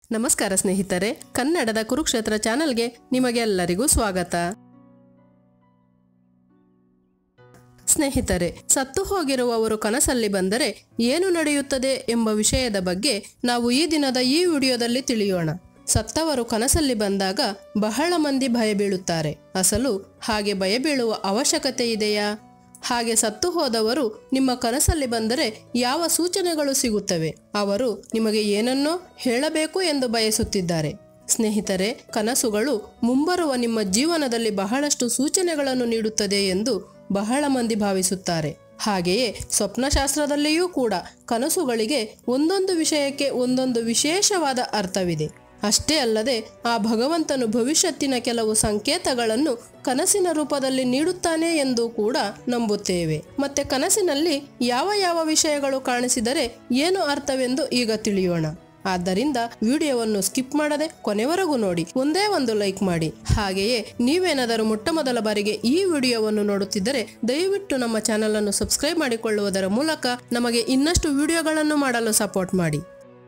ನಮಸ್ಕಾರ ಸ್ನೇಹಿತರೆ ಕನ್ನಡದ ಕುರುಕ್ಷೇತ್ರ ಚಾನೆಲ್ಗೆ ನಿಮಗೆಲ್ಲರಿಗೂ ಸ್ವಾಗತ ಸ್ನೇಹಿತರೆ ಸತ್ತು ಹೋಗಿರುವವರು ಕನಸಲ್ಲಿ ಬಂದರೆ ಏನು ನಡೆಯುತ್ತದೆ ಎಂಬ ವಿಷಯದ ಬಗ್ಗೆ ನಾವು ಈ ದಿನದ ಈ ವಿಡಿಯೋದಲ್ಲಿ ತಿಳಿಯೋಣ ಸತ್ತವರು ಕನಸಲ್ಲಿ ಬಂದಾಗ ಬಹಳ ಮಂದಿ ಭಯಬೀಳುತ್ತಾರೆ ಅಸಲು ಹಾಗೆ ಭಯಬೀಳುವ ಅವಶ್ಯಕತೆ ಇದೆಯಾ ಹಾಗೆ ಸತ್ತು ಹೋದವರು ನಿಮ್ಮ ಕನಸಲ್ಲಿ ಬಂದರೆ ಯಾವ ಸೂಚನೆಗಳು ಸಿಗುತ್ತವೆ ಅವರು ನಿಮಗೆ ಏನನ್ನೋ ಹೇಳಬೇಕು ಎಂದು ಬಯಸುತ್ತಿದ್ದಾರೆ ಸ್ನೇಹಿತರೆ ಕನಸುಗಳು ಮುಂಬರುವ ನಿಮ್ಮ ಜೀವನದಲ್ಲಿ ಬಹಳಷ್ಟು ಸೂಚನೆಗಳನ್ನು ನೀಡುತ್ತದೆ ಎಂದು ಬಹಳ ಮಂದಿ ಭಾವಿಸುತ್ತಾರೆ ಹಾಗೆಯೇ ಸ್ವಪ್ನಶಾಸ್ತ್ರದಲ್ಲಿಯೂ ಕೂಡ ಕನಸುಗಳಿಗೆ ಒಂದೊಂದು ವಿಷಯಕ್ಕೆ ಒಂದೊಂದು ವಿಶೇಷವಾದ ಅರ್ಥವಿದೆ ಅಷ್ಟೇ ಅಲ್ಲದೆ ಆ ಭಗವಂತನು ಭವಿಷ್ಯತ್ತಿನ ಕೆಲವು ಸಂಕೇತಗಳನ್ನು ಕನಸಿನ ರೂಪದಲ್ಲಿ ನೀಡುತ್ತಾನೆ ಎಂದು ಕೂಡ ನಂಬುತ್ತೇವೆ ಮತ್ತೆ ಕನಸಿನಲ್ಲಿ ಯಾವ ಯಾವ ವಿಷಯಗಳು ಕಾಣಿಸಿದರೆ ಏನು ಅರ್ಥವೆಂದು ಈಗ ತಿಳಿಯೋಣ ಆದ್ದರಿಂದ ವಿಡಿಯೋವನ್ನು ಸ್ಕಿಪ್ ಮಾಡದೆ ಕೊನೆವರೆಗೂ ನೋಡಿ ಒಂದೇ ಒಂದು ಲೈಕ್ ಮಾಡಿ ಹಾಗೆಯೇ ನೀವೇನಾದರೂ ಮೊಟ್ಟ ಮೊದಲ ಬಾರಿಗೆ ಈ ವಿಡಿಯೋವನ್ನು ನೋಡುತ್ತಿದ್ದರೆ ದಯವಿಟ್ಟು ನಮ್ಮ ಚಾನಲ್ ಅನ್ನು ಸಬ್ಸ್ಕ್ರೈಬ್ ಮಾಡಿಕೊಳ್ಳುವುದರ ಮೂಲಕ ನಮಗೆ ಇನ್ನಷ್ಟು ವಿಡಿಯೋಗಳನ್ನು ಮಾಡಲು ಸಪೋರ್ಟ್ ಮಾಡಿ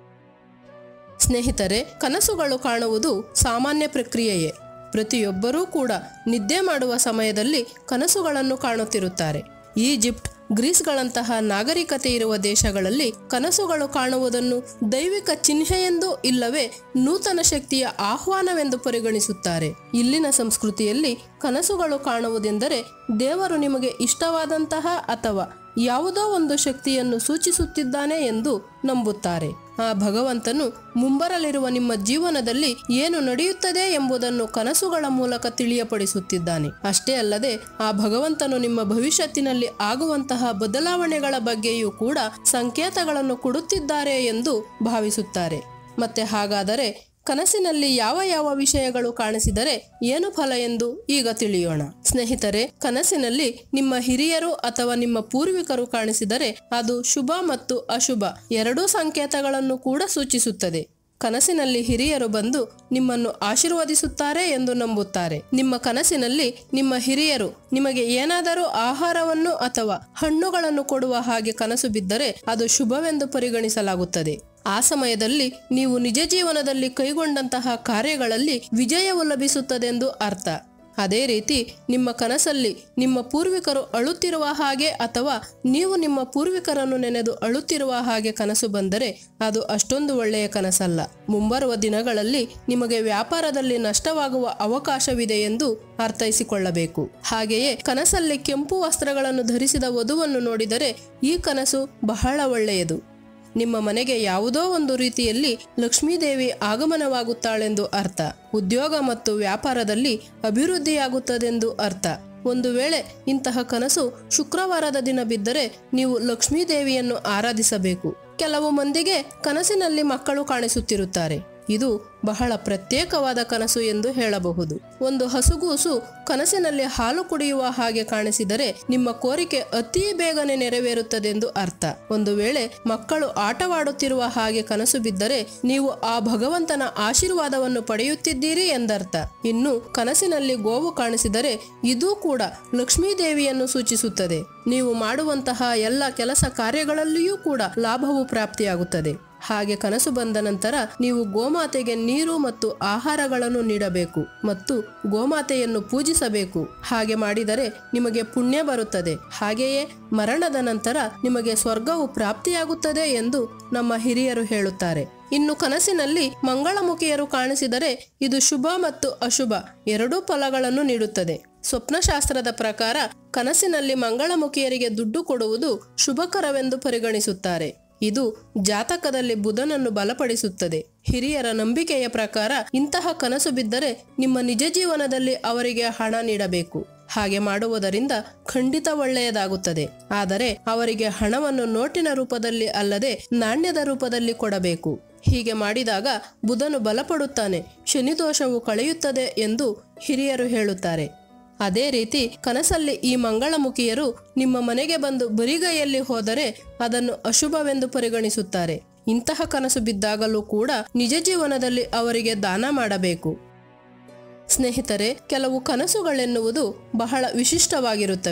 ಸ್ನೇಹಿತರೆ ಕನಸುಗಳು ಕಾಣುವುದು ಸಾಮಾನ್ಯ ಪ್ರಕ್ರಿಯೆಯೇ ಪ್ರತಿಯೊಬ್ಬರೂ ಕೂಡ ನಿದ್ದೆ ಮಾಡುವ ಸಮಯದಲ್ಲಿ ಕನಸುಗಳನ್ನು ಕಾಣುತ್ತಿರುತ್ತಾರೆ ಈಜಿಪ್ಟ್ ಗ್ರೀಸ್ಗಳಂತಹ ನಾಗರಿಕತೆ ಇರುವ ದೇಶಗಳಲ್ಲಿ ಕನಸುಗಳು ಕಾಣುವುದನ್ನು ದೈವಿಕ ಚಿಹ್ನೆಯೆಂದು ಇಲ್ಲವೇ ನೂತನ ಶಕ್ತಿಯ ಆಹ್ವಾನವೆಂದು ಪರಿಗಣಿಸುತ್ತಾರೆ ಇಲ್ಲಿನ ಸಂಸ್ಕೃತಿಯಲ್ಲಿ ಕನಸುಗಳು ಕಾಣುವುದೆಂದರೆ ದೇವರು ನಿಮಗೆ ಇಷ್ಟವಾದಂತಹ ಅಥವಾ ಯಾವುದೋ ಒಂದು ಶಕ್ತಿಯನ್ನು ಸೂಚಿಸುತ್ತಿದ್ದಾನೆ ಎಂದು ನಂಬುತ್ತಾರೆ ಆ ಭಗವಂತನು ಮುಂಬರಲಿರುವ ನಿಮ್ಮ ಜೀವನದಲ್ಲಿ ಏನು ನಡೆಯುತ್ತದೆ ಎಂಬುದನ್ನು ಕನಸುಗಳ ಮೂಲಕ ತಿಳಿಯಪಡಿಸುತ್ತಿದ್ದಾನೆ ಅಷ್ಟೇ ಅಲ್ಲದೆ ಆ ಭಗವಂತನು ನಿಮ್ಮ ಭವಿಷ್ಯತ್ತಿನಲ್ಲಿ ಆಗುವಂತಹ ಬದಲಾವಣೆಗಳ ಬಗ್ಗೆಯೂ ಕೂಡ ಸಂಕೇತಗಳನ್ನು ಕೊಡುತ್ತಿದ್ದಾರೆ ಎಂದು ಭಾವಿಸುತ್ತಾರೆ ಮತ್ತೆ ಹಾಗಾದರೆ ಕನಸಿನಲ್ಲಿ ಯಾವ ಯಾವ ವಿಷಯಗಳು ಕಾಣಿಸಿದರೆ ಏನು ಫಲ ಎಂದು ಈಗ ತಿಳಿಯೋಣ ಸ್ನೇಹಿತರೆ ಕನಸಿನಲ್ಲಿ ನಿಮ್ಮ ಹಿರಿಯರು ಅಥವಾ ನಿಮ್ಮ ಪೂರ್ವಿಕರು ಕಾಣಿಸಿದರೆ ಅದು ಶುಭ ಮತ್ತು ಅಶುಭ ಎರಡೂ ಸಂಕೇತಗಳನ್ನು ಕೂಡ ಸೂಚಿಸುತ್ತದೆ ಕನಸಿನಲ್ಲಿ ಹಿರಿಯರು ಬಂದು ನಿಮ್ಮನ್ನು ಆಶೀರ್ವದಿಸುತ್ತಾರೆ ಎಂದು ನಂಬುತ್ತಾರೆ ನಿಮ್ಮ ಕನಸಿನಲ್ಲಿ ನಿಮ್ಮ ಹಿರಿಯರು ನಿಮಗೆ ಏನಾದರೂ ಆಹಾರವನ್ನು ಅಥವಾ ಹಣ್ಣುಗಳನ್ನು ಕೊಡುವ ಹಾಗೆ ಕನಸು ಬಿದ್ದರೆ ಅದು ಶುಭವೆಂದು ಪರಿಗಣಿಸಲಾಗುತ್ತದೆ ಆ ಸಮಯದಲ್ಲಿ ನೀವು ನಿಜ ಜೀವನದಲ್ಲಿ ಕೈಗೊಂಡಂತಹ ಕಾರ್ಯಗಳಲ್ಲಿ ವಿಜಯವು ಲಭಿಸುತ್ತದೆಂದು ಅರ್ಥ ಅದೇ ರೀತಿ ನಿಮ್ಮ ಕನಸಲ್ಲಿ ನಿಮ್ಮ ಪೂರ್ವಿಕರು ಅಳುತ್ತಿರುವ ಹಾಗೆ ಅಥವಾ ನೀವು ನಿಮ್ಮ ಪೂರ್ವಿಕರನ್ನು ನೆನೆದು ಅಳುತ್ತಿರುವ ಹಾಗೆ ಕನಸು ಬಂದರೆ ಅದು ಅಷ್ಟೊಂದು ಒಳ್ಳೆಯ ಕನಸಲ್ಲ ಮುಂಬರುವ ದಿನಗಳಲ್ಲಿ ನಿಮಗೆ ವ್ಯಾಪಾರದಲ್ಲಿ ನಷ್ಟವಾಗುವ ಅವಕಾಶವಿದೆ ಎಂದು ಅರ್ಥೈಸಿಕೊಳ್ಳಬೇಕು ಹಾಗೆಯೇ ಕನಸಲ್ಲಿ ಕೆಂಪು ವಸ್ತ್ರಗಳನ್ನು ಧರಿಸಿದ ವಧುವನ್ನು ನೋಡಿದರೆ ಈ ಕನಸು ಬಹಳ ಒಳ್ಳೆಯದು ನಿಮ್ಮ ಮನೆಗೆ ಯಾವುದೋ ಒಂದು ರೀತಿಯಲ್ಲಿ ಲಕ್ಷ್ಮೀದೇವಿ ಆಗಮನವಾಗುತ್ತಾಳೆಂದು ಅರ್ಥ ಉದ್ಯೋಗ ಮತ್ತು ವ್ಯಾಪಾರದಲ್ಲಿ ಅಭಿವೃದ್ಧಿಯಾಗುತ್ತದೆಂದು ಅರ್ಥ ಒಂದು ವೇಳೆ ಇಂತಹ ಕನಸು ಶುಕ್ರವಾರದ ದಿನ ಬಿದ್ದರೆ ನೀವು ಲಕ್ಷ್ಮೀದೇವಿಯನ್ನು ಆರಾಧಿಸಬೇಕು ಕೆಲವು ಮಂದಿಗೆ ಕನಸಿನಲ್ಲಿ ಮಕ್ಕಳು ಕಾಣಿಸುತ್ತಿರುತ್ತಾರೆ ಇದು ಬಹಳ ಪ್ರತ್ಯೇಕವಾದ ಕನಸು ಎಂದು ಹೇಳಬಹುದು ಒಂದು ಹಸುಗೂಸು ಕನಸಿನಲ್ಲಿ ಹಾಲು ಕುಡಿಯುವ ಹಾಗೆ ಕಾಣಿಸಿದರೆ ನಿಮ್ಮ ಕೋರಿಕೆ ಅತಿ ಬೇಗನೆ ನೆರವೇರುತ್ತದೆಂದು ಅರ್ಥ ಒಂದು ವೇಳೆ ಮಕ್ಕಳು ಆಟವಾಡುತ್ತಿರುವ ಹಾಗೆ ಕನಸು ಬಿದ್ದರೆ ನೀವು ಆ ಭಗವಂತನ ಆಶೀರ್ವಾದವನ್ನು ಪಡೆಯುತ್ತಿದ್ದೀರಿ ಎಂದರ್ಥ ಇನ್ನು ಕನಸಿನಲ್ಲಿ ಗೋವು ಕಾಣಿಸಿದರೆ ಇದೂ ಕೂಡ ಲಕ್ಷ್ಮೀದೇವಿಯನ್ನು ಸೂಚಿಸುತ್ತದೆ ನೀವು ಮಾಡುವಂತಹ ಎಲ್ಲ ಕೆಲಸ ಕಾರ್ಯಗಳಲ್ಲಿಯೂ ಕೂಡ ಲಾಭವು ಪ್ರಾಪ್ತಿಯಾಗುತ್ತದೆ ಹಾಗೆ ಕನಸು ಬಂದ ನಂತರ ನೀವು ಗೋಮಾತೆಗೆ ನೀರು ಮತ್ತು ಆಹಾರಗಳನ್ನು ನೀಡಬೇಕು ಮತ್ತು ಗೋಮಾತೆಯನ್ನು ಪೂಜಿಸಬೇಕು ಹಾಗೆ ಮಾಡಿದರೆ ನಿಮಗೆ ಪುಣ್ಯ ಬರುತ್ತದೆ ಹಾಗೆಯೇ ಮರಣದ ನಂತರ ನಿಮಗೆ ಸ್ವರ್ಗವು ಪ್ರಾಪ್ತಿಯಾಗುತ್ತದೆ ಎಂದು ನಮ್ಮ ಹಿರಿಯರು ಹೇಳುತ್ತಾರೆ ಇನ್ನು ಕನಸಿನಲ್ಲಿ ಮಂಗಳಮುಖಿಯರು ಕಾಣಿಸಿದರೆ ಇದು ಶುಭ ಮತ್ತು ಅಶುಭ ಎರಡೂ ಫಲಗಳನ್ನು ನೀಡುತ್ತದೆ ಸ್ವಪ್ನಶಾಸ್ತ್ರದ ಪ್ರಕಾರ ಕನಸಿನಲ್ಲಿ ಮಂಗಳಮುಖಿಯರಿಗೆ ದುಡ್ಡು ಕೊಡುವುದು ಶುಭಕರವೆಂದು ಪರಿಗಣಿಸುತ್ತಾರೆ ಇದು ಜಾತಕದಲ್ಲಿ ಬುಧನನ್ನು ಬಲಪಡಿಸುತ್ತದೆ ಹಿರಿಯರ ನಂಬಿಕೆಯ ಪ್ರಕಾರ ಇಂತಹ ಕನಸು ಬಿದ್ದರೆ ನಿಮ್ಮ ನಿಜ ಜೀವನದಲ್ಲಿ ಅವರಿಗೆ ಹಣ ನೀಡಬೇಕು ಹಾಗೆ ಮಾಡುವುದರಿಂದ ಖಂಡಿತ ಒಳ್ಳೆಯದಾಗುತ್ತದೆ ಆದರೆ ಅವರಿಗೆ ಹಣವನ್ನು ನೋಟಿನ ರೂಪದಲ್ಲಿ ಅಲ್ಲದೆ ನಾಣ್ಯದ ರೂಪದಲ್ಲಿ ಕೊಡಬೇಕು ಹೀಗೆ ಮಾಡಿದಾಗ ಬುಧನು ಬಲಪಡುತ್ತಾನೆ ಶನಿದೋಷವು ಕಳೆಯುತ್ತದೆ ಎಂದು ಹಿರಿಯರು ಹೇಳುತ್ತಾರೆ ಅದೇ ರೀತಿ ಕನಸಲ್ಲಿ ಈ ಮಂಗಳಮುಖಿಯರು ನಿಮ್ಮ ಮನೆಗೆ ಬಂದು ಬರಿಗೈಯಲ್ಲಿ ಹೋದರೆ ಅದನ್ನು ಅಶುಭವೆಂದು ಪರಿಗಣಿಸುತ್ತಾರೆ ಇಂತಹ ಕನಸು ಬಿದ್ದಾಗಲೂ ಕೂಡ ನಿಜ ಜೀವನದಲ್ಲಿ ಅವರಿಗೆ ದಾನ ಮಾಡಬೇಕು ಸ್ನೇಹಿತರೆ ಕೆಲವು ಕನಸುಗಳೆನ್ನುವುದು ಬಹಳ ವಿಶಿಷ್ಟವಾಗಿರುತ್ತವೆ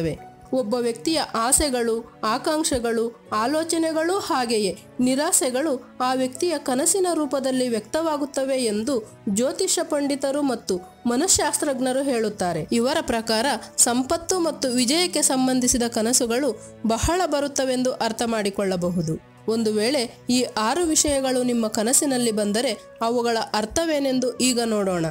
ಒಬ್ಬ ವ್ಯಕ್ತಿಯ ಆಸೆಗಳು ಆಕಾಂಕ್ಷೆಗಳು ಆಲೋಚನೆಗಳು ಹಾಗೆಯೇ ನಿರಾಸೆಗಳು ಆ ವ್ಯಕ್ತಿಯ ಕನಸಿನ ರೂಪದಲ್ಲಿ ವ್ಯಕ್ತವಾಗುತ್ತವೆ ಎಂದು ಜ್ಯೋತಿಷ ಪಂಡಿತರು ಮತ್ತು ಮನಃಶಾಸ್ತ್ರಜ್ಞರು ಹೇಳುತ್ತಾರೆ ಇವರ ಪ್ರಕಾರ ಸಂಪತ್ತು ಮತ್ತು ವಿಜಯಕ್ಕೆ ಸಂಬಂಧಿಸಿದ ಕನಸುಗಳು ಬಹಳ ಬರುತ್ತವೆಂದು ಅರ್ಥ ಮಾಡಿಕೊಳ್ಳಬಹುದು ಒಂದು ವೇಳೆ ಈ ಆರು ವಿಷಯಗಳು ನಿಮ್ಮ ಕನಸಿನಲ್ಲಿ ಬಂದರೆ ಅವುಗಳ ಅರ್ಥವೇನೆಂದು ಈಗ ನೋಡೋಣ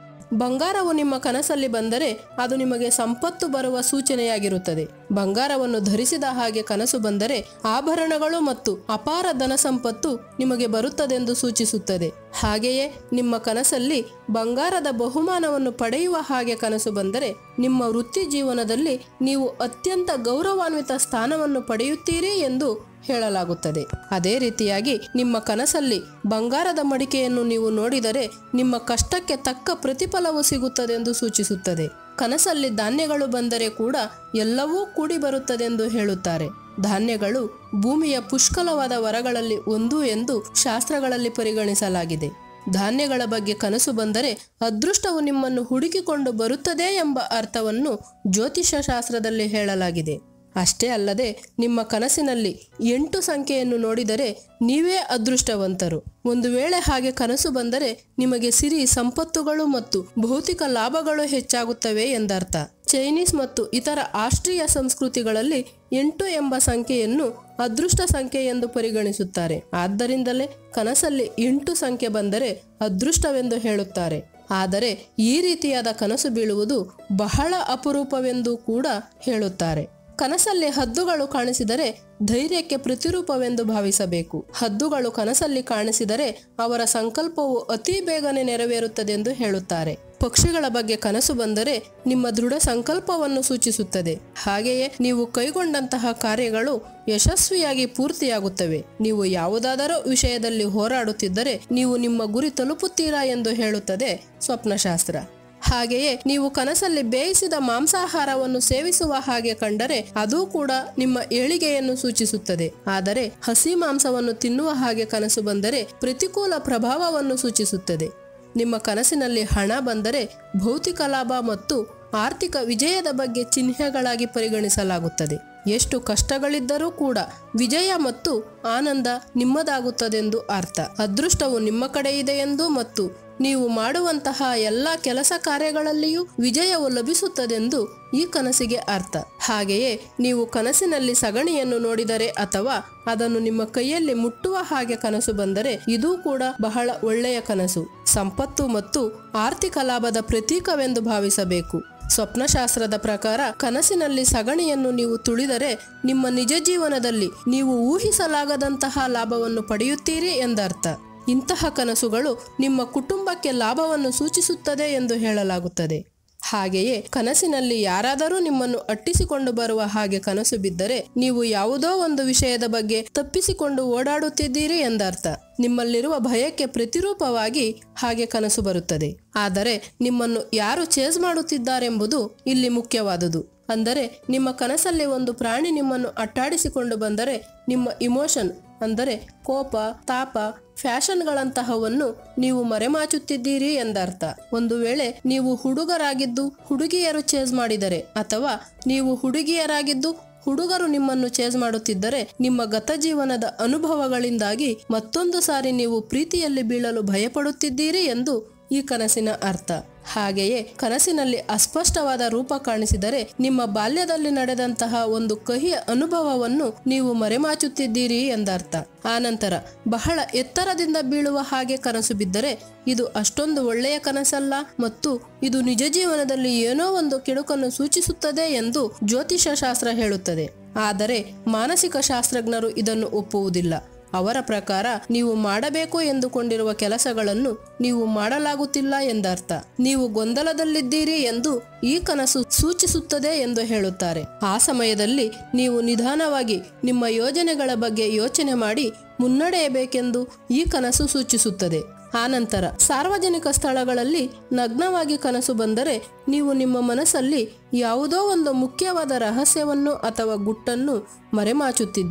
ಬಂಗಾರವು ನಿಮ್ಮ ಕನಸಲ್ಲಿ ಬಂದರೆ ಅದು ನಿಮಗೆ ಸಂಪತ್ತು ಬರುವ ಸೂಚನೆಯಾಗಿರುತ್ತದೆ ಬಂಗಾರವನ್ನು ಧರಿಸಿದ ಹಾಗೆ ಕನಸು ಬಂದರೆ ಆಭರಣಗಳು ಮತ್ತು ಅಪಾರ ಧನ ಸಂಪತ್ತು ನಿಮಗೆ ಬರುತ್ತದೆಂದು ಸೂಚಿಸುತ್ತದೆ ಹಾಗೆಯೇ ನಿಮ್ಮ ಕನಸಲ್ಲಿ ಬಂಗಾರದ ಬಹುಮಾನವನ್ನು ಪಡೆಯುವ ಹಾಗೆ ಕನಸು ಬಂದರೆ ನಿಮ್ಮ ವೃತ್ತಿ ಜೀವನದಲ್ಲಿ ನೀವು ಅತ್ಯಂತ ಗೌರವಾನ್ವಿತ ಸ್ಥಾನವನ್ನು ಪಡೆಯುತ್ತೀರಿ ಎಂದು ಹೇಳಲಾಗುತ್ತದೆ ಅದೇ ರೀತಿಯಾಗಿ ನಿಮ್ಮ ಕನಸಲ್ಲಿ ಬಂಗಾರದ ಮಡಿಕೆಯನ್ನು ನೀವು ನೋಡಿದರೆ ನಿಮ್ಮ ಕಷ್ಟಕ್ಕೆ ತಕ್ಕ ಪ್ರತಿಫಲವು ಸಿಗುತ್ತದೆಂದು ಸೂಚಿಸುತ್ತದೆ ಕನಸಲ್ಲಿ ಧಾನ್ಯಗಳು ಬಂದರೆ ಕೂಡ ಎಲ್ಲವೂ ಕೂಡಿ ಬರುತ್ತದೆಂದು ಹೇಳುತ್ತಾರೆ ಧಾನ್ಯಗಳು ಭೂಮಿಯ ಪುಷ್ಕಲವಾದ ವರಗಳಲ್ಲಿ ಒಂದು ಎಂದು ಶಾಸ್ತ್ರಗಳಲ್ಲಿ ಪರಿಗಣಿಸಲಾಗಿದೆ ಧಾನ್ಯಗಳ ಬಗ್ಗೆ ಕನಸು ಬಂದರೆ ಅದೃಷ್ಟವು ನಿಮ್ಮನ್ನು ಹುಡುಕಿಕೊಂಡು ಬರುತ್ತದೆ ಎಂಬ ಅರ್ಥವನ್ನು ಜ್ಯೋತಿಷ ಶಾಸ್ತ್ರದಲ್ಲಿ ಹೇಳಲಾಗಿದೆ ಅಷ್ಟೇ ಅಲ್ಲದೆ ನಿಮ್ಮ ಕನಸಿನಲ್ಲಿ ಎಂಟು ಸಂಖ್ಯೆಯನ್ನು ನೋಡಿದರೆ ನೀವೇ ಅದೃಷ್ಟವಂತರು ಒಂದು ವೇಳೆ ಹಾಗೆ ಕನಸು ಬಂದರೆ ನಿಮಗೆ ಸಿರಿ ಸಂಪತ್ತುಗಳು ಮತ್ತು ಭೌತಿಕ ಲಾಭಗಳು ಹೆಚ್ಚಾಗುತ್ತವೆ ಎಂದರ್ಥ ಚೈನೀಸ್ ಮತ್ತು ಇತರ ಆಸ್ಟ್ರಿಯ ಸಂಸ್ಕೃತಿಗಳಲ್ಲಿ ಎಂಟು ಎಂಬ ಸಂಖ್ಯೆಯನ್ನು ಅದೃಷ್ಟ ಸಂಖ್ಯೆ ಎಂದು ಪರಿಗಣಿಸುತ್ತಾರೆ ಆದ್ದರಿಂದಲೇ ಕನಸಲ್ಲಿ ಎಂಟು ಸಂಖ್ಯೆ ಬಂದರೆ ಅದೃಷ್ಟವೆಂದು ಹೇಳುತ್ತಾರೆ ಆದರೆ ಈ ರೀತಿಯಾದ ಕನಸು ಬೀಳುವುದು ಬಹಳ ಅಪರೂಪವೆಂದು ಕೂಡ ಹೇಳುತ್ತಾರೆ ಕನಸಲ್ಲಿ ಹದ್ದುಗಳು ಕಾಣಿಸಿದರೆ ಧೈರ್ಯಕ್ಕೆ ಪ್ರತಿರೂಪವೆಂದು ಭಾವಿಸಬೇಕು ಹದ್ದುಗಳು ಕನಸಲ್ಲಿ ಕಾಣಿಸಿದರೆ ಅವರ ಸಂಕಲ್ಪವು ಅತಿ ಬೇಗನೆ ನೆರವೇರುತ್ತದೆಂದು ಹೇಳುತ್ತಾರೆ ಪಕ್ಷಿಗಳ ಬಗ್ಗೆ ಕನಸು ಬಂದರೆ ನಿಮ್ಮ ದೃಢ ಸಂಕಲ್ಪವನ್ನು ಸೂಚಿಸುತ್ತದೆ ಹಾಗೆಯೇ ನೀವು ಕೈಗೊಂಡಂತಹ ಕಾರ್ಯಗಳು ಯಶಸ್ವಿಯಾಗಿ ಪೂರ್ತಿಯಾಗುತ್ತವೆ ನೀವು ಯಾವುದಾದರೂ ವಿಷಯದಲ್ಲಿ ಹೋರಾಡುತ್ತಿದ್ದರೆ ನೀವು ನಿಮ್ಮ ಗುರಿ ತಲುಪುತ್ತೀರಾ ಎಂದು ಹೇಳುತ್ತದೆ ಸ್ವಪ್ನಶಾಸ್ತ್ರ ಹಾಗೆಯೇ ನೀವು ಕನಸಲ್ಲಿ ಬೇಯಿಸಿದ ಮಾಂಸಾಹಾರವನ್ನು ಸೇವಿಸುವ ಹಾಗೆ ಕಂಡರೆ ಅದು ಕೂಡ ನಿಮ್ಮ ಏಳಿಗೆಯನ್ನು ಸೂಚಿಸುತ್ತದೆ ಆದರೆ ಹಸಿ ಮಾಂಸವನ್ನು ತಿನ್ನುವ ಹಾಗೆ ಕನಸು ಬಂದರೆ ಪ್ರತಿಕೂಲ ಪ್ರಭಾವವನ್ನು ಸೂಚಿಸುತ್ತದೆ ನಿಮ್ಮ ಕನಸಿನಲ್ಲಿ ಹಣ ಬಂದರೆ ಭೌತಿಕ ಲಾಭ ಮತ್ತು ಆರ್ಥಿಕ ವಿಜಯದ ಬಗ್ಗೆ ಚಿಹ್ನೆಗಳಾಗಿ ಪರಿಗಣಿಸಲಾಗುತ್ತದೆ ಎಷ್ಟು ಕಷ್ಟಗಳಿದ್ದರೂ ಕೂಡ ವಿಜಯ ಮತ್ತು ಆನಂದ ನಿಮ್ಮದಾಗುತ್ತದೆಂದು ಅರ್ಥ ಅದೃಷ್ಟವು ನಿಮ್ಮ ಕಡೆ ಇದೆ ಎಂದು ಮತ್ತು ನೀವು ಮಾಡುವಂತಹ ಎಲ್ಲ ಕೆಲಸ ಕಾರ್ಯಗಳಲ್ಲಿಯೂ ವಿಜಯವು ಲಭಿಸುತ್ತದೆಂದು ಈ ಕನಸಿಗೆ ಅರ್ಥ ಹಾಗೆಯೇ ನೀವು ಕನಸಿನಲ್ಲಿ ಸಗಣಿಯನ್ನು ನೋಡಿದರೆ ಅಥವಾ ಅದನ್ನು ನಿಮ್ಮ ಕೈಯಲ್ಲಿ ಮುಟ್ಟುವ ಹಾಗೆ ಕನಸು ಬಂದರೆ ಇದೂ ಕೂಡ ಬಹಳ ಒಳ್ಳೆಯ ಕನಸು ಸಂಪತ್ತು ಮತ್ತು ಆರ್ಥಿಕ ಲಾಭದ ಪ್ರತೀಕವೆಂದು ಭಾವಿಸಬೇಕು ಸ್ವಪ್ನಶಾಸ್ತ್ರದ ಪ್ರಕಾರ ಕನಸಿನಲ್ಲಿ ಸಗಣಿಯನ್ನು ನೀವು ತುಳಿದರೆ ನಿಮ್ಮ ನಿಜ ಜೀವನದಲ್ಲಿ ನೀವು ಊಹಿಸಲಾಗದಂತಹ ಲಾಭವನ್ನು ಪಡೆಯುತ್ತೀರಿ ಎಂದರ್ಥ ಇಂತಹ ಕನಸುಗಳು ನಿಮ್ಮ ಕುಟುಂಬಕ್ಕೆ ಲಾಭವನ್ನು ಸೂಚಿಸುತ್ತದೆ ಎಂದು ಹೇಳಲಾಗುತ್ತದೆ ಹಾಗೆಯೇ ಕನಸಿನಲ್ಲಿ ಯಾರಾದರೂ ನಿಮ್ಮನ್ನು ಅಟ್ಟಿಸಿಕೊಂಡು ಬರುವ ಹಾಗೆ ಕನಸು ಬಿದ್ದರೆ ನೀವು ಯಾವುದೋ ಒಂದು ವಿಷಯದ ಬಗ್ಗೆ ತಪ್ಪಿಸಿಕೊಂಡು ಓಡಾಡುತ್ತಿದ್ದೀರಿ ಎಂದರ್ಥ ನಿಮ್ಮಲ್ಲಿರುವ ಭಯಕ್ಕೆ ಪ್ರತಿರೂಪವಾಗಿ ಹಾಗೆ ಕನಸು ಬರುತ್ತದೆ ಆದರೆ ನಿಮ್ಮನ್ನು ಯಾರು ಚೇಸ್ ಮಾಡುತ್ತಿದ್ದಾರೆಂಬುದು ಇಲ್ಲಿ ಮುಖ್ಯವಾದುದು ಅಂದರೆ ನಿಮ್ಮ ಕನಸಲ್ಲಿ ಒಂದು ಪ್ರಾಣಿ ನಿಮ್ಮನ್ನು ಅಟ್ಟಾಡಿಸಿಕೊಂಡು ಬಂದರೆ ನಿಮ್ಮ ಇಮೋಷನ್ ಅಂದರೆ ಕೋಪ ತಾಪ ಫ್ಯಾಷನ್ಗಳಂತಹವನ್ನು ನೀವು ಮರೆಮಾಚುತ್ತಿದ್ದೀರಿ ಎಂದರ್ಥ ಒಂದು ವೇಳೆ ನೀವು ಹುಡುಗರಾಗಿದ್ದು ಹುಡುಗಿಯರು ಚೇಸ್ ಮಾಡಿದರೆ ಅಥವಾ ನೀವು ಹುಡುಗಿಯರಾಗಿದ್ದು ಹುಡುಗರು ನಿಮ್ಮನ್ನು ಚೇಸ್ ಮಾಡುತ್ತಿದ್ದರೆ ನಿಮ್ಮ ಗತಜೀವನದ ಅನುಭವಗಳಿಂದಾಗಿ ಮತ್ತೊಂದು ಸಾರಿ ನೀವು ಪ್ರೀತಿಯಲ್ಲಿ ಬೀಳಲು ಭಯಪಡುತ್ತಿದ್ದೀರಿ ಎಂದು ಈ ಕನಸಿನ ಅರ್ಥ ಹಾಗೆಯೇ ಕನಸಿನಲ್ಲಿ ಅಸ್ಪಷ್ಟವಾದ ರೂಪ ಕಾಣಿಸಿದರೆ ನಿಮ್ಮ ಬಾಲ್ಯದಲ್ಲಿ ನಡೆದಂತಹ ಒಂದು ಕಹಿಯ ಅನುಭವವನ್ನು ನೀವು ಮರೆಮಾಚುತ್ತಿದ್ದೀರಿ ಎಂದರ್ಥ ಆನಂತರ ಬಹಳ ಎತ್ತರದಿಂದ ಬೀಳುವ ಹಾಗೆ ಕನಸು ಬಿದ್ದರೆ ಇದು ಅಷ್ಟೊಂದು ಒಳ್ಳೆಯ ಕನಸಲ್ಲ ಮತ್ತು ಇದು ನಿಜ ಜೀವನದಲ್ಲಿ ಏನೋ ಒಂದು ಕೆಡುಕನ್ನು ಸೂಚಿಸುತ್ತದೆ ಎಂದು ಜ್ಯೋತಿಷ ಶಾಸ್ತ್ರ ಹೇಳುತ್ತದೆ ಆದರೆ ಮಾನಸಿಕ ಶಾಸ್ತ್ರಜ್ಞರು ಇದನ್ನು ಒಪ್ಪುವುದಿಲ್ಲ ಅವರ ಪ್ರಕಾರ ನೀವು ಮಾಡಬೇಕು ಎಂದುಕೊಂಡಿರುವ ಕೆಲಸಗಳನ್ನು ನೀವು ಮಾಡಲಾಗುತ್ತಿಲ್ಲ ಎಂದರ್ಥ ನೀವು ಗೊಂದಲದಲ್ಲಿದ್ದೀರಿ ಎಂದು ಈ ಕನಸು ಸೂಚಿಸುತ್ತದೆ ಎಂದು ಹೇಳುತ್ತಾರೆ ಆ ಸಮಯದಲ್ಲಿ ನೀವು ನಿಧಾನವಾಗಿ ನಿಮ್ಮ ಯೋಜನೆಗಳ ಬಗ್ಗೆ ಯೋಚನೆ ಮಾಡಿ ಮುನ್ನಡೆಯಬೇಕೆಂದು ಈ ಕನಸು ಸೂಚಿಸುತ್ತದೆ ಆನಂತರ ಸಾರ್ವಜನಿಕ ಸ್ಥಳಗಳಲ್ಲಿ ನಗ್ನವಾಗಿ ಕನಸು ಬಂದರೆ ನೀವು ನಿಮ್ಮ ಮನಸ್ಸಲ್ಲಿ ಯಾವುದೋ ಒಂದು ಮುಖ್ಯವಾದ ರಹಸ್ಯವನ್ನು ಅಥವಾ ಗುಟ್ಟನ್ನು ಮರೆಮಾಚುತ್ತಿದ್ದೀರಾ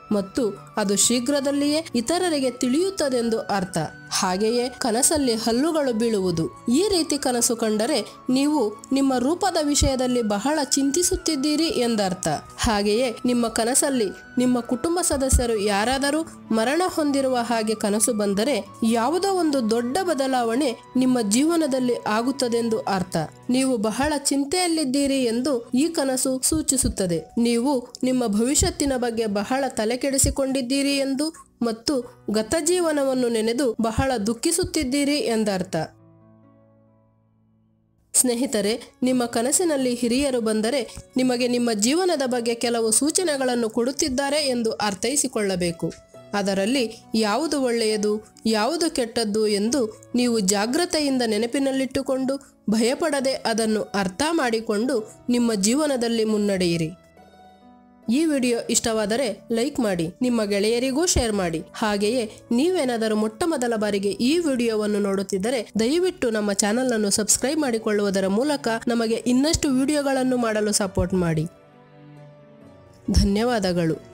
ಮತ್ತು ಅದು ಶೀಘ್ರದಲ್ಲಿಯೇ ಇತರರಿಗೆ ತಿಳಿಯುತ್ತದೆಂದು ಅರ್ಥ ಹಾಗೆಯೇ ಕನಸಲ್ಲಿ ಹಲ್ಲುಗಳು ಬೀಳುವುದು ಈ ರೀತಿ ಕನಸು ಕಂಡರೆ ನೀವು ನಿಮ್ಮ ರೂಪದ ವಿಷಯದಲ್ಲಿ ಬಹಳ ಚಿಂತಿಸುತ್ತಿದ್ದೀರಿ ಎಂದರ್ಥ ಹಾಗೆಯೇ ನಿಮ್ಮ ಕನಸಲ್ಲಿ ನಿಮ್ಮ ಕುಟುಂಬ ಸದಸ್ಯರು ಯಾರಾದರೂ ಮರಣ ಹೊಂದಿರುವ ಹಾಗೆ ಕನಸು ಬಂದರೆ ಯಾವುದೋ ಒಂದು ದೊಡ್ಡ ಬದಲಾವಣೆ ನಿಮ್ಮ ಜೀವನದಲ್ಲಿ ಆಗುತ್ತದೆಂದು ಅರ್ಥ ನೀವು ಬಹಳ ಚಿಂತೆಯಲ್ಲಿದ್ದೀರಿ ಎಂದು ಈ ಕನಸು ಸೂಚಿಸುತ್ತದೆ ನೀವು ನಿಮ್ಮ ಭವಿಷ್ಯತ್ತಿನ ಬಗ್ಗೆ ಬಹಳ ತಲೆಕೆಡಿಸಿಕೊಂಡಿದ್ದೀರಿ ಎಂದು ಮತ್ತು ಗತಜೀವನವನ್ನು ನೆನೆದು ಬಹಳ ದುಃಖಿಸುತ್ತಿದ್ದೀರಿ ಎಂದರ್ಥ ಸ್ನೇಹಿತರೆ ನಿಮ್ಮ ಕನಸಿನಲ್ಲಿ ಹಿರಿಯರು ಬಂದರೆ ನಿಮಗೆ ನಿಮ್ಮ ಜೀವನದ ಬಗ್ಗೆ ಕೆಲವು ಸೂಚನೆಗಳನ್ನು ಕೊಡುತ್ತಿದ್ದಾರೆ ಎಂದು ಅರ್ಥೈಸಿಕೊಳ್ಳಬೇಕು ಅದರಲ್ಲಿ ಯಾವುದು ಒಳ್ಳೆಯದು ಯಾವುದು ಕೆಟ್ಟದ್ದು ಎಂದು ನೀವು ಜಾಗ್ರತೆಯಿಂದ ನೆನಪಿನಲ್ಲಿಟ್ಟುಕೊಂಡು ಭಯಪಡದೆ ಅದನ್ನು ಅರ್ಥ ಮಾಡಿಕೊಂಡು ನಿಮ್ಮ ಜೀವನದಲ್ಲಿ ಮುನ್ನಡೆಯಿರಿ ಈ ವಿಡಿಯೋ ಇಷ್ಟವಾದರೆ ಲೈಕ್ ಮಾಡಿ ನಿಮ್ಮ ಗೆಳೆಯರಿಗೂ ಶೇರ್ ಮಾಡಿ ಹಾಗೆಯೇ ನೀವೇನಾದರೂ ಮೊಟ್ಟ ಮೊದಲ ಬಾರಿಗೆ ಈ ವಿಡಿಯೋವನ್ನು ನೋಡುತ್ತಿದ್ದರೆ ದಯವಿಟ್ಟು ನಮ್ಮ ಚಾನಲ್ ಅನ್ನು ಸಬ್ಸ್ಕ್ರೈಬ್ ಮಾಡಿಕೊಳ್ಳುವುದರ ಮೂಲಕ ನಮಗೆ ಇನ್ನಷ್ಟು ವಿಡಿಯೋಗಳನ್ನು ಮಾಡಲು ಸಪೋರ್ಟ್ ಮಾಡಿ ಧನ್ಯವಾದಗಳು